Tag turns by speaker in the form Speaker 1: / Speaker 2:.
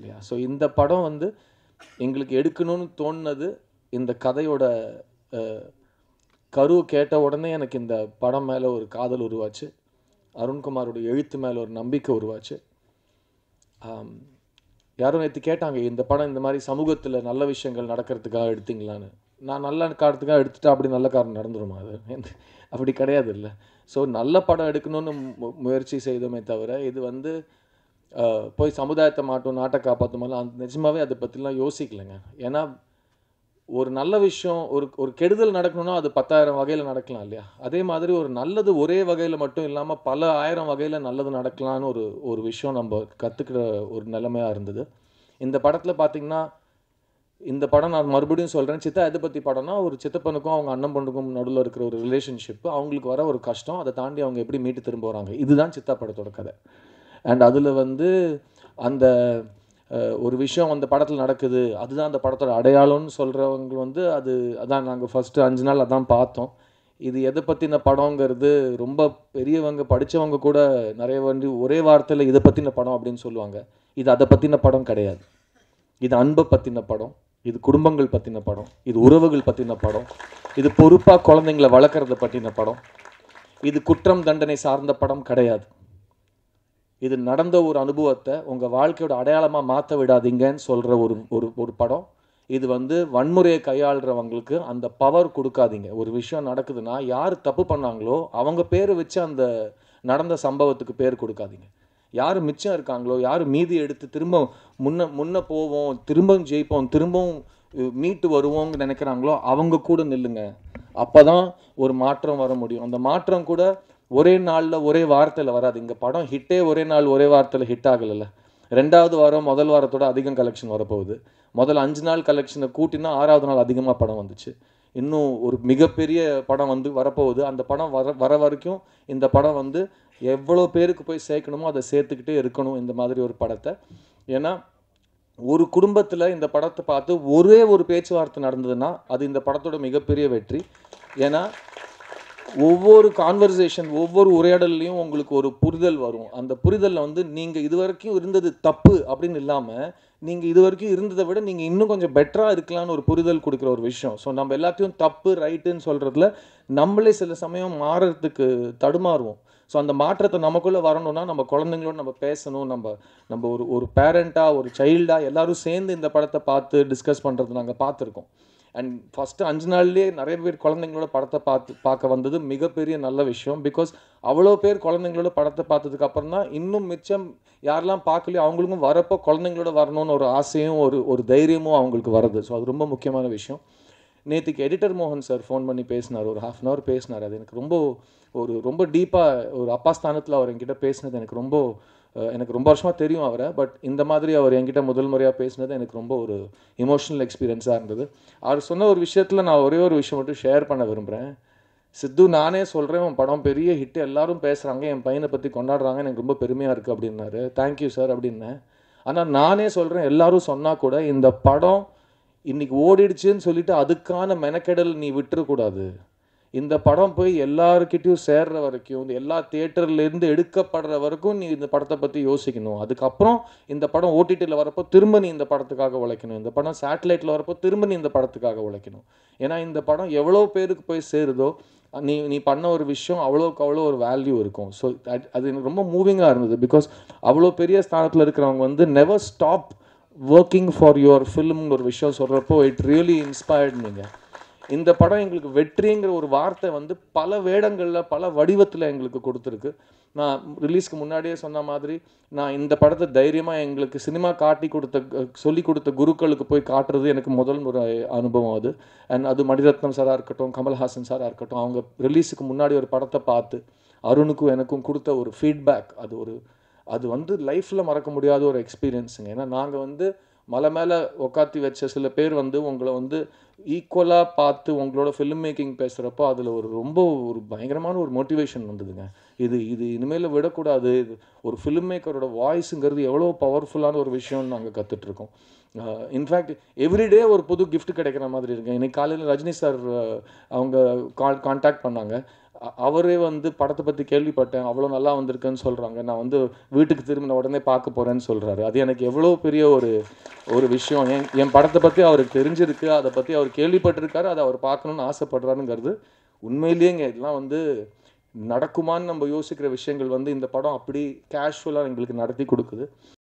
Speaker 1: இல்லையா ஸோ இந்த படம் வந்து எங்களுக்கு எடுக்கணும்னு தோணுனது இந்த கதையோட அஹ், கரு கேட்ட உடனே எனக்கு இந்த படம் மேலே ஒரு காதல் உருவாச்சு அருண்குமாரோட எழுத்து மேலே ஒரு நம்பிக்கை உருவாச்சு ஆம், யாரும் நேற்று கேட்டாங்க இந்த படம் இந்த மாதிரி சமூகத்தில் நல்ல விஷயங்கள் நடக்கிறதுக்காக எடுத்தீங்களான்னு நான் நல்ல காரணத்துக்காக எடுத்துட்டா அப்படி நல்ல காரணம் நடந்துருமா அது எந்த- அப்படி கிடையாது இல்லை ஸோ நல்ல படம் எடுக்கணும்னு மு- முயற்சி செய்தோமே தவிர இது வந்து அஹ், போய் சமுதாயத்தை மாட்டும் நாட்டை காப்பாற்றுமாலாம் அந்த நிஜமாவே அதை பற்றிலாம் யோசிக்கலைங்க ஏன்னா ஒரு நல்ல விஷயம் ஒரு ஒரு கெடுதல் நடக்கணும்னா அது பத்தாயிரம் வகையில் நடக்கலாம் இல்லையா அதே மாதிரி ஒரு நல்லது ஒரே வகையில் மட்டும் இல்லாமல் பல ஆயிரம் வகையில் நல்லது நடக்கலான்னு ஒரு ஒரு விஷயம் நம்ம கற்றுக்கிற ஒரு நிலைமையாக இருந்தது இந்த படத்தில் பார்த்தீங்கன்னா இந்த படம் நான் மறுபடியும் சொல்கிறேன் சித்தா எதை பற்றி படம்னா ஒரு சித்தப்பனுக்கும் அவங்க அண்ணன் பொண்ணுக்கும் நடுவில் இருக்கிற ஒரு ரிலேஷன்ஷிப்பு அவங்களுக்கு வர ஒரு கஷ்டம் அதை தாண்டி அவங்க எப்படி மீட்டு திரும்ப வராங்க இதுதான் சித்தா படத்தோட கதை அண்ட் அதில் வந்து அந்த அஹ், ஒரு விஷயம் அந்த படத்தில் நடக்குது அதுதான் அந்த படத்தோட அடையாளம்னு சொல்கிறவங்க வந்து அது அதான் நாங்கள் ஃபஸ்ட்டு அஞ்சு நாள் அதான் பார்த்தோம் இது எதை பற்றின படங்கிறது ரொம்ப பெரியவங்க படித்தவங்க கூட நிறைய வந்து ஒரே வார்த்தையில் இதை பற்றின படம் அப்படின்னு சொல்லுவாங்க இது அதை பற்றின படம் கிடையாது இது அன்பை பற்றின படம் இது குடும்பங்கள் பற்றின படம் இது உறவுகள் பற்றின படம் இது பொறுப்பாக குழந்தைங்களை வளர்க்குறத பற்றின படம் இது குற்றம் தண்டனை சார்ந்த படம் கிடையாது இது நடந்த ஒரு அனுபவத்தை உங்கள் வாழ்க்கையோட அடையாளமாக மாற்ற விடாதீங்கன்னு சொல்கிற ஒரு ஒரு ஒரு படம் இது வந்து வன்முறையை கையாளுறவங்களுக்கு அந்த பவர் கொடுக்காதீங்க ஒரு விஷயம் நடக்குதுன்னா யார் தப்பு பண்ணாங்களோ அவங்க பேரை வச்சு அந்த நடந்த சம்பவத்துக்கு பேர் கொடுக்காதீங்க யார் மிச்சம் இருக்காங்களோ யார் மீதி எடுத்து திரும்ப முன்ன முன்ன போவோம் திரும்பவும் ஜெயிப்போம் திரும்பவும் அஹ், மீட்டு வருவோம்னு நினைக்கிறாங்களோ அவங்க கூட நில்லுங்க அப்போ தான் ஒரு மாற்றம் வர முடியும் அந்த மாற்றம் கூட ஒரே நாளில் ஒரே வாரத்தில் வராது இங்கே படம் ஹிட்டே ஒரே நாள் ஒரே வாரத்தில் ஹிட் ஆகலைல்ல ரெண்டாவது வாரம் முதல் வாரத்தோட அதிகம் கலெக்ஷன் வரப்போகுது முதல்ல அஞ்சு நாள் கலெக்ஷனை கூட்டினா ஆறாவது நாள் அதிகமாக படம் வந்துச்சு இன்னும் ஒரு மிகப்பெரிய படம் வந்து வரப்போகுது அந்த படம் வர வர வரைக்கும் இந்த படம் வந்து எவ்வளோ பேருக்கு போய் சேர்க்கணுமோ அதை சேர்த்துக்கிட்டே இருக்கணும் இந்த மாதிரி ஒரு படத்தை ஏன்னா ஒரு குடும்பத்தில் இந்த படத்தை பார்த்து ஒரே ஒரு பேச்சுவார்த்தை நடந்ததுன்னா அது இந்த படத்தோட மிகப்பெரிய வெற்றி ஏன்னா ஒவ்வொரு கான்வர்சேஷன் ஒவ்வொரு உரையாடல்லையும் உங்களுக்கு ஒரு புரிதல் வரும் அந்த புரிதலில் வந்து நீங்கள் இது வரைக்கும் இருந்தது தப்பு அப்படின்னு இல்லாமல் நீங்கள் இது வரைக்கும் இருந்ததை விட நீங்கள் இன்னும் கொஞ்சம் பெட்டராக இருக்கலாம்னு ஒரு புரிதல் கொடுக்குற ஒரு விஷயம் ஸோ நம்ம எல்லாத்தையும் தப்பு ரைட்டுன்னு சொல்கிறதுல நம்மளே சில சமயம் மாறுறதுக்கு தடுமாறுவோம் ஸோ அந்த மாற்றத்தை நமக்குள்ளே வரணும்னா நம்ம குழந்தைங்களோட நம்ம பேசணும் நம்ம நம்ம ஒரு ஒரு பேரண்ட்டாக ஒரு சைல்டாக எல்லாரும் சேர்ந்து இந்த படத்தை பார்த்து டிஸ்கஸ் பண்ணுறது நாங்கள் பார்த்துருக்கோம் அண்ட் ஃபஸ்ட்டு அஞ்சு நாள்லேயே நிறைய பேர் குழந்தைங்களோட படத்தை பார்த்து பார்க்க வந்தது மிகப்பெரிய நல்ல விஷயம் பிகாஸ் அவ்வளோ பேர் குழந்தைங்களோட படத்தை பார்த்ததுக்கு அப்புறம் தான் இன்னும் மிச்சம் யாரெல்லாம் பார்க்கலையோ அவங்களுக்கும் வரப்போ குழந்தைங்களோட வரணும்னு ஒரு ஆசையும் ஒரு ஒரு தைரியமும் அவங்களுக்கு வருது ஸோ அது ரொம்ப முக்கியமான விஷயம் நேற்றுக்கு எடிட்டர் மோகன் சார் ஃபோன் பண்ணி பேசினார் ஒரு ஹாஃப் அன் ஹவர் பேசினார் அது எனக்கு ரொம்ப ஒரு ரொம்ப டீப்பாக ஒரு அப்பா ஸ்தானத்தில் அவர் என்கிட்ட பேசினது எனக்கு ரொம்ப அஹ், எனக்கு ரொம்ப வருஷமாக தெரியும் அவரை பட் இந்த மாதிரி அவர் என்கிட்ட முதல் முறையாக பேசினது எனக்கு ரொம்ப ஒரு இமோஷனல் எக்ஸ்பீரியன்ஸாக இருந்தது அவர் சொன்ன ஒரு விஷயத்தில் நான் ஒரே ஒரு விஷயம் மட்டும் ஷேர் பண்ண விரும்புகிறேன் சித்து நானே சொல்கிறேன் உன் படம் பெரிய ஹிட் எல்லாரும் பேசுகிறாங்க என் பையனை பற்றி கொண்டாடுறாங்க எனக்கு ரொம்ப பெருமையாக இருக்குது அப்படின்னாரு தேங்க்யூ சார் அப்படின்னேன் ஆனால் நானே சொல்கிறேன் எல்லாரும் சொன்னால் கூட இந்த படம் இன்னைக்கு ஓடிடுச்சுன்னு சொல்லிட்டு அதுக்கான மெனக்கெடல் நீ விட்டுறக்கூடாது இந்த படம் போய் எல்லாருக்கிட்டையும் சேர்ற வரைக்கும் இந்த எல்லா தேட்டர்லேருந்து எடுக்கப்படுற வரைக்கும் நீ இந்த படத்தை பற்றி யோசிக்கணும் அதுக்கப்புறம் இந்த படம் ஓடிடியில் வரப்போ திரும்ப நீ இந்த படத்துக்காக உழைக்கணும் இந்த படம் சேட்டலைட்டில் வரப்போ திரும்ப நீ இந்த படத்துக்காக உழைக்கணும் ஏன்னா இந்த படம் எவ்வளோ பேருக்கு போய் சேருதோ நீ நீ பண்ண ஒரு விஷயம் அவ்வளோக்கு அவ்வளோ ஒரு வேல்யூ இருக்கும் ஸோ அது எனக்கு ரொம்ப மூவிங்காக இருந்தது பிகாஸ் அவ்வளோ பெரிய ஸ்தானத்தில் இருக்கிறவங்க வந்து never stop working for your ஃபிலிம்னு ஒரு விஷயம் சொல்கிறப்போ இட் ரியலி இன்ஸ்பயர்ட் நீங்கள் இந்த படம் எங்களுக்கு வெற்றிங்கிற ஒரு வார்த்தை வந்து பல வேடங்களில் பல வடிவத்தில் எங்களுக்கு கொடுத்துருக்கு நான் ரிலீஸ்க்கு முன்னாடியே சொன்ன மாதிரி நான் இந்த படத்தை தைரியமாக எங்களுக்கு சினிமா காட்டி கொடுத்த சொல்லி கொடுத்த குருக்களுக்கு போய் காட்டுறது எனக்கு முதல் ஒரு அனுபவம் அது அண்ட் அது மணிரத்னம் சாராக இருக்கட்டும் கமல்ஹாசன் சாராக இருக்கட்டும் அவங்க ரிலீஸுக்கு முன்னாடி ஒரு படத்தை பார்த்து அருணுக்கும் எனக்கும் கொடுத்த ஒரு ஃபீட்பேக் அது ஒரு அது வந்து லைஃப்பில் மறக்க முடியாத ஒரு எக்ஸ்பீரியன்ஸுங்க ஏன்னா நாங்கள் வந்து மலை மேலே உக்காத்தி வச்ச சில பேர் வந்து உங்களை வந்து ஈக்குவலாக பார்த்து உங்களோட ஃபிலிம் மேக்கிங் பேசுகிறப்போ அதில் ஒரு ரொம்ப ஒரு பயங்கரமான ஒரு மோட்டிவேஷன் வந்ததுங்க இது இது இனிமேல் விடக்கூடாது இது ஒரு ஃபிலிம் மேக்கரோட வாய்ஸுங்கிறது எவ்வளோ பவர்ஃபுல்லான ஒரு விஷயம்னு நாங்கள் கற்றுட்ருக்கோம் இன்ஃபேக்ட் எவ்ரிடே ஒரு புது gift கிடைக்கிற மாதிரி இருக்கு இன்னைக்கு காலையில் ரஜினி சார் அவங்க கால் கான்டாக்ட் பண்ணாங்க அ- அவரே வந்து படத்தை பற்றி கேள்விப்பட்டேன் அவ்வளோ நல்லா வந்திருக்குன்னு சொல்கிறாங்க நான் வந்து வீட்டுக்கு திரும்பின உடனே பார்க்க போகிறேன்னு சொல்கிறாரு அது எனக்கு எவ்வளோ பெரிய ஒரு ஒரு விஷயம் என் என் படத்தை பற்றி அவருக்கு தெரிஞ்சிருக்கு அதை பற்றி அவர் கேள்விப்பட்டிருக்காரு அதை அவர் பார்க்கணுன்னு ஆசைப்படுறாருங்கிறது உண்மையிலேயேங்க இதெல்லாம் வந்து நடக்குமான்னு நம்ம யோசிக்கிற விஷயங்கள் வந்து இந்த படம் அப்படி கேஷுவலாக எங்களுக்கு நடத்தி கொடுக்குது